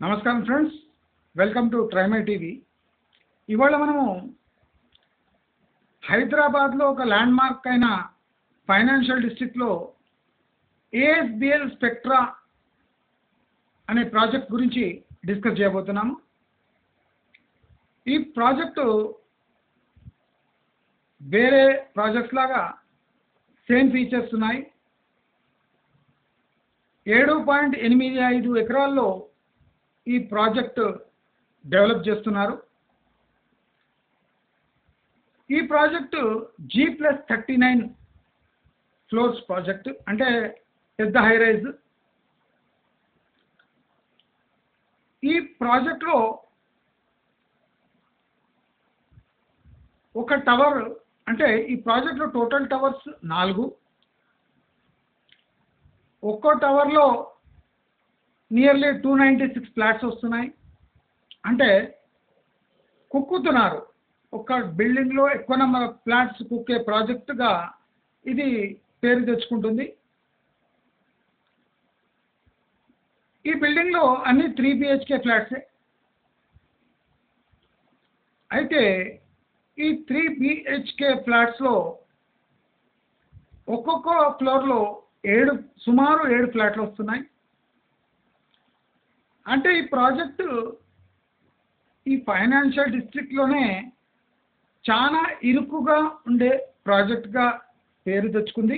నమస్కారం friends welcome to try my TV ఇవాళ మనము హైదరాబాద్లో ఒక ల్యాండ్ మార్క్ అయిన ఫైనాన్షియల్ డిస్ట్రిక్ట్లో ఏఎస్బిఎల్ స్పెక్ట్రా అనే ప్రాజెక్ట్ గురించి డిస్కస్ చేయబోతున్నాము ఈ ప్రాజెక్టు వేరే ప్రాజెక్ట్స్ లాగా సేమ్ ఫీచర్స్ ఉన్నాయి ఏడు పాయింట్ ఎనిమిది ఐదు ఎకరాల్లో ఈ ప్రాజెక్ట్ డెవలప్ చేస్తున్నారు ఈ project G plus thirty nine floors project అంటే పెద్ద హై రైజ్ ఈ ప్రాజెక్ట్లో ఒక టవర్ అంటే ఈ ప్రాజెక్ట్లో టోటల్ టవర్స్ నాలుగు ఒక్కో టవర్లో nearly two ninety six flats వస్తున్నాయి అంటే కుక్కుతున్నారు ఒక బిల్డింగ్లో ఎక్కువ నెంబర్ ఫ్లాట్స్ కుక్కే ప్రాజెక్టుగా ఇది పేరు తెచ్చుకుంటుంది ఈ బిల్డింగ్లో అన్ని త్రీ బిహెచ్కే ఫ్లాట్సే అయితే ఈ త్రీ బిహెచ్కే ఫ్లాట్స్లో ఒక్కొక్క ఫ్లోర్లో ఏడు సుమారు ఏడు ఫ్లాట్లు వస్తున్నాయి అంటే ఈ ప్రాజెక్టు ఈ ఫైనాన్షియల్ డిస్ట్రిక్ట్లోనే చాలా ఇరుకుగా ఉండే ప్రాజెక్ట్గా పేరు తెచ్చుకుంది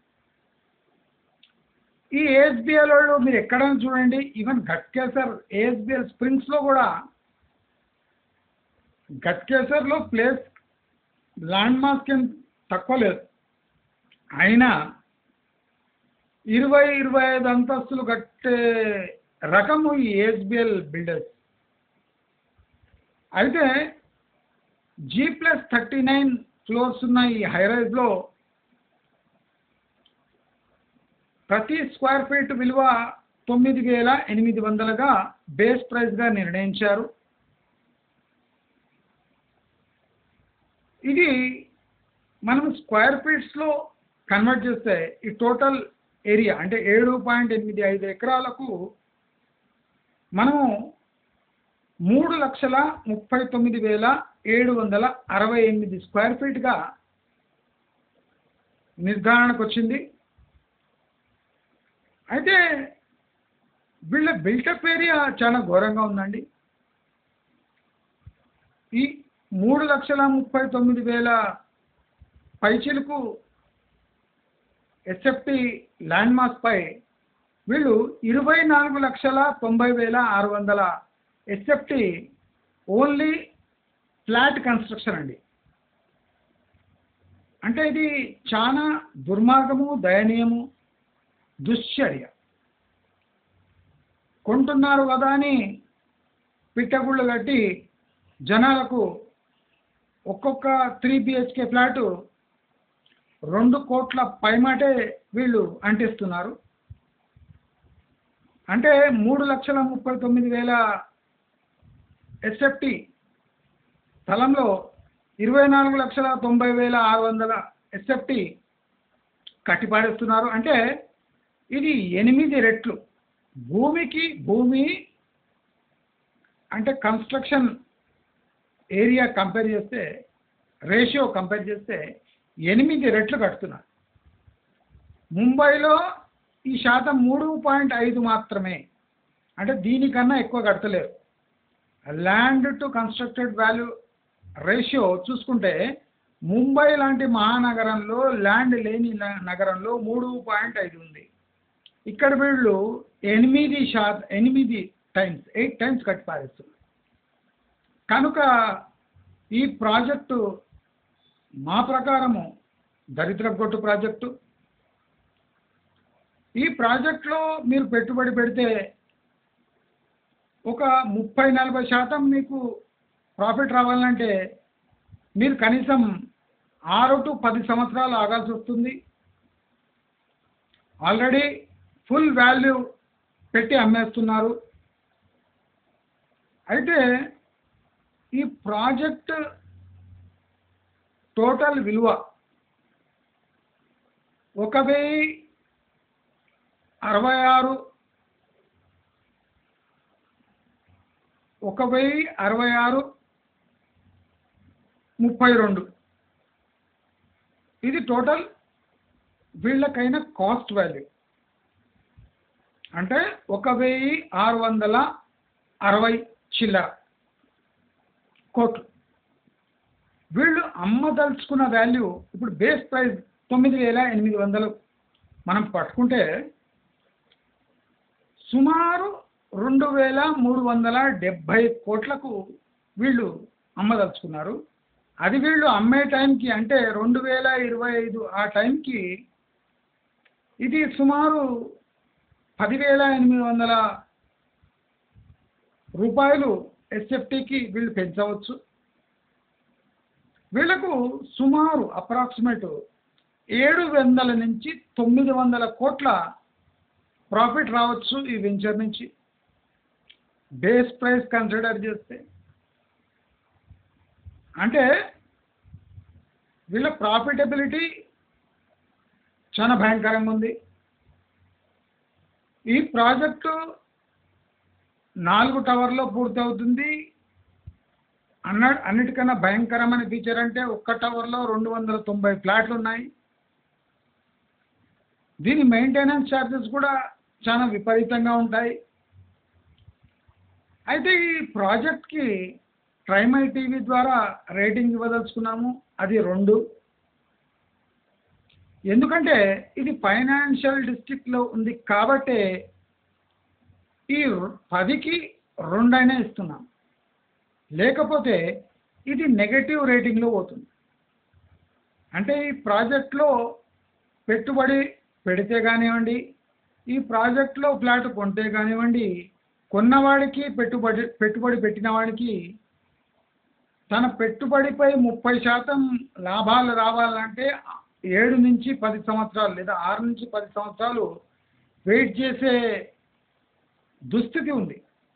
ఈ ఏఎస్బిఎల్ వాళ్ళు మీరు ఎక్కడైనా చూడండి ఈవెన్ గట్కేసర్ ఏఎస్బిఎల్ స్ప్రింగ్స్లో కూడా గట్కేసర్లో ప్లేస్ ల్యాండ్ మార్క్ ఏం తక్కువ లేదు అయినా ఇరవై ఇరవై ఐదు అంతస్తులు కట్టే రకము ఈ ఏఎస్బిఎల్ బిల్డర్స్ అయితే G plus thirty nine floors ఉన్న ఈ హైరైజ్లో ప్రతి స్క్వేర్ ఫీట్ విలువ తొమ్మిది వేల ఎనిమిది వందలుగా బేస్ ప్రైస్గా నిర్ణయించారు ఇది మనం స్క్వేర్ ఫీట్స్లో కన్వర్ట్ చేస్తే ఈ టోటల్ ఏరియా అంటే ఏడు పాయింట్ ఎనిమిది ఐదు ఎకరాలకు మనము మూడు లక్షల ముప్పై తొమ్మిది వేల ఏడు వందల అరవై ఎనిమిది స్క్వేర్ ఫీట్గా నిర్ధారణకు వచ్చింది అయితే వీళ్ళ బిల్టప్ ఏరియా చాలా ఘోరంగా ఉందండి ఈ మూడు లక్షల ముప్పై తొమ్మిది వేల పైచిలకు ఎస్ఎఫ్టి ల్యాండ్ మార్క్ పై వీళ్ళు ఇరవై నాలుగు లక్షల తొంభై వేల ఆరు వందల ఎస్ఎఫ్టి ఓన్లీ ఫ్లాట్ కన్స్ట్రక్షన్ అండి అంటే ఇది చాలా దుర్మార్గము దయనీయము దుశ్చర్య కొంటున్నారు కదా అని పిట్టగుళ్ళు కట్టి జనాలకు ఒక్కొక్క త్రీ బిహెచ్కే ఫ్లాటు రెండు కోట్ల పైమాటే వీళ్ళు అంటిస్తున్నారు అంటే మూడు లక్షల ముప్పై తొమ్మిది వేల ఎస్ఎఫ్టి స్థలంలో ఇరవై నాలుగు లక్షల తొంభై వేల ఆరు వందల ఎస్ఎఫ్టి కట్టిపాడేస్తున్నారు అంటే ఇది ఎనిమిది రెట్లు భూమికి భూమి అంటే కన్స్ట్రక్షన్ ఏరియా కంపేర్ చేస్తే రేషియో కంపేర్ చేస్తే ఎనిమిది రెట్లు కడుతున్నారు ముంబైలో ఈ శాతం మూడు పాయింట్ ఐదు మాత్రమే అంటే దీనికన్నా ఎక్కువ కడతలేరు land to constructed value ratio చూసుకుంటే ముంబై లాంటి మహానగరంలో ల్యాండ్ లేని నగరంలో మూడు పాయింట్ ఐదు ఉంది ఇక్కడ వీళ్ళు ఎనిమిది శాతం ఎనిమిది టైమ్స్ ఎయిట్ టైమ్స్ కట్టి పారేస్తున్నారు కనుక ఈ ప్రాజెక్టు మా ప్రకారము దరిద్రగొట్టు ప్రాజెక్టు ఈ ప్రాజెక్ట్లో మీరు పెట్టుబడి పెడితే ఒక ముప్పై నలభై శాతం మీకు ప్రాఫిట్ రావాలంటే మీరు కనీసం ఆరు టు పది సంవత్సరాలు ఆగాల్సి వస్తుంది ఆల్రెడీ ఫుల్ వాల్యూ పెట్టి అమ్మేస్తున్నారు అయితే ఈ ప్రాజెక్ట్ టోటల్ విలువ ఒక వెయ్యి అరవై ఆరు ఒక వెయ్యి అరవై ఆరు ముప్పై రెండు ఇది టోటల్ వీళ్ళకైన కాస్ట్ వాల్యూ అంటే ఒక వెయ్యి ఆరు వందల అరవై చిల్లర కోట్లు వీళ్ళు అమ్మదలుచుకున్న వాల్యూ ఇప్పుడు బేస్ ప్రైస్ తొమ్మిది వేల ఎనిమిది వందలు మనం పట్టుకుంటే సుమారు రెండు వేల మూడు వందల డెబ్భై కోట్లకు వీళ్ళు అమ్మదలుచుకున్నారు అది వీళ్ళు అమ్మే టైంకి అంటే రెండు వేల ఇరవై ఐదు ఆ టైంకి ఇది సుమారు పదివేల ఎనిమిది వందల రూపాయలు ఎస్ఎఫ్టీకి వీళ్ళు పెంచవచ్చు వీళ్ళకు సుమారు అప్రాక్సిమేట్ ఏడు వందల నుంచి తొమ్మిది వందల కోట్ల ప్రాఫిట్ రావచ్చు ఈ వెంచర్ నుంచి బేస్ ప్రైస్ కన్సిడర్ చేస్తే అంటే వీళ్ళ ప్రాఫిటబిలిటీ చాలా భయంకరంగా ఉంది ఈ ప్రాజెక్టు నాలుగు టవర్లో పూర్తవుతుంది అన్న అన్నిటికన్నా భయంకరమైన ఫీచర్ అంటే ఒక్క టవర్లో రెండు వందల తొంభై ఫ్లాట్లు ఉన్నాయి దీని మెయింటెనెన్స్ ఛార్జెస్ కూడా చాలా విపరీతంగా ఉంటాయి అయితే ఈ ప్రాజెక్ట్కి ప్రైమరీ టీవీ ద్వారా రేటింగ్ ఇవ్వదలుచుకున్నాము అది రెండు ఎందుకంటే ఇది ఫైనాన్షియల్ డిస్ట్రిక్ట్లో ఉంది కాబట్టే ఈ పదికి రెండైనా ఇస్తున్నాం లేకపోతే ఇది నెగటివ్ రేటింగ్లో పోతుంది అంటే ఈ ప్రాజెక్ట్లో పెట్టుబడి పెడితే కానివ్వండి ఈ ప్రాజెక్ట్లో ఫ్లాట్ కొంటే కానివ్వండి కొన్నవాడికి పెట్టుబడి పెట్టుబడి పెట్టిన వాడికి తన పెట్టుబడిపై ముప్పై శాతం లాభాలు రావాలంటే ఏడు నుంచి పది సంవత్సరాలు లేదా ఆరు నుంచి పది సంవత్సరాలు వెయిట్ చేసే దుస్థితి ఉంది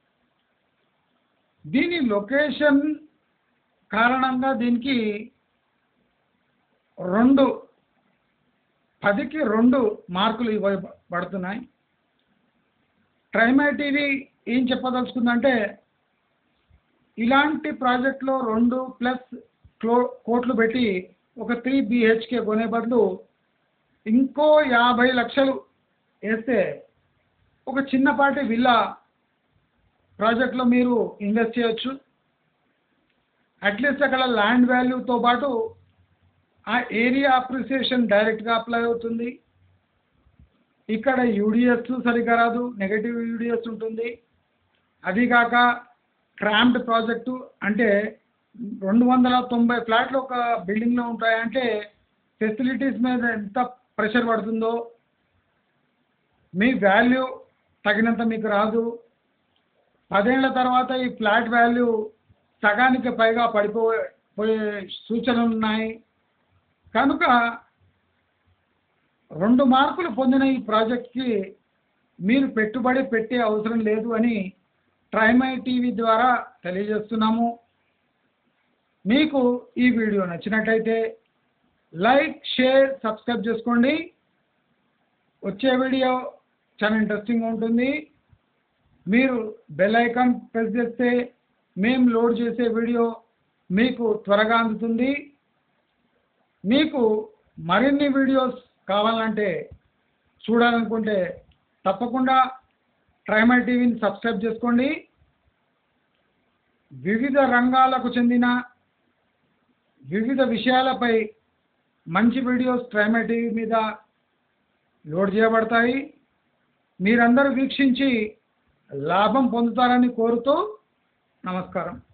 దీని లొకేషన్ కారణంగా దీనికి రెండు పదికి రెండు మార్కులు ఇవ్వబడుతున్నాయి ట్రైమా టీవీ ఏం చెప్పదలుచుకుందంటే ఇలాంటి ప్రాజెక్ట్లో రెండు ప్లస్ క్లో కోట్లు పెట్టి ఒక త్రీ బిహెచ్కే కొనే బదులు ఇంకో యాభై లక్షలు వేస్తే ఒక చిన్నపాటి విల్లా ప్రాజెక్ట్లో మీరు ఇన్వెస్ట్ చేయొచ్చు అట్లీస్ట్ అక్కడ ల్యాండ్ వాల్యూతో పాటు ఆ ఏరియా అప్రిసియేషన్ డైరెక్ట్గా అప్లై అవుతుంది ఇక్కడ యూడిఎస్ సరిగ్గా రాదు నెగటివ్ యూడిఎస్ ఉంటుంది అది కాక క్రామ్డ్ ప్రాజెక్టు అంటే రెండు వందల తొంభై ఫ్లాట్లు ఒక బిల్డింగ్లో ఉంటాయంటే ఫెసిలిటీస్ మీద ఎంత ప్రెషర్ పడుతుందో మీ వాల్యూ తగినంత మీకు రాదు పదేళ్ల తర్వాత ఈ ఫ్లాట్ వాల్యూ సగానికి పైగా పడిపోయే పోయే సూచనలు ఉన్నాయి కనుక రెండు మార్కులు పొందిన ఈ ప్రాజెక్ట్కి మీరు పెట్టుబడి పెట్టే అవసరం లేదు అని ట్రైమై టీవీ ద్వారా తెలియజేస్తున్నాము మీకు ఈ వీడియో నచ్చినట్టయితే లైక్ షేర్ సబ్స్క్రైబ్ చేసుకోండి వచ్చే వీడియో చాలా ఇంట్రెస్టింగ్ ఉంటుంది మీరు బెల్ ఐకాన్ ప్రెస్ చేస్తే మేము లోడ్ చేసే వీడియో మీకు త్వరగా అందుతుంది మీకు మరిన్ని వీడియోస్ కావాలంటే చూడాలనుకుంటే తప్పకుండా ట్రైమై టీవీని సబ్స్క్రైబ్ చేసుకోండి వివిధ రంగాలకు చెందిన వివిధ విషయాలపై మంచి వీడియోస్ ట్రైమై టీవీ మీద లోడ్ చేయబడతాయి మీరందరూ వీక్షించి లాభం పొందుతారని కోరుతూ నమస్కారం